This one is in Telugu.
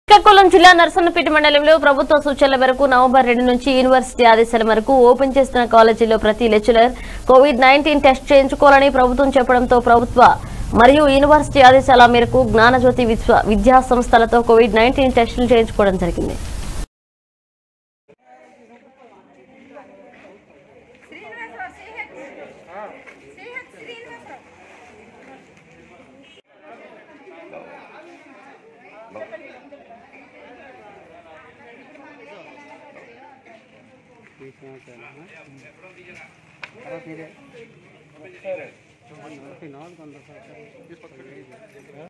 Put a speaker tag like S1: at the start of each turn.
S1: శ్రీకాకుళం జిల్లా నరసన్నపేట మండలంలో ప్రభుత్వ సూచనల మేరకు నవంబర్ రెండు నుంచి యూనివర్సిటీ ఆదేశాల మేరకు ఓపెన్ చేస్తున్న కాలేజీలో ప్రతి లెక్చరర్ కోవిడ్ నైన్టీన్ టెస్ట్ చేయించుకోవాలని ప్రభుత్వం చెప్పడంతో ప్రభుత్వ మరియు యూనివర్సిటీ ఆదేశాల మేరకు జ్ఞానజ్యోతి విశ్వ విద్యా సంస్థలతో కోవిడ్ నైన్టీన్ టెస్టులు చేయించుకోవడం జరిగింది
S2: శ్రీనివాసరావు సిహెచ్ సిహెచ్ శ్రీనివాసరావు
S3: నాలుగు వందల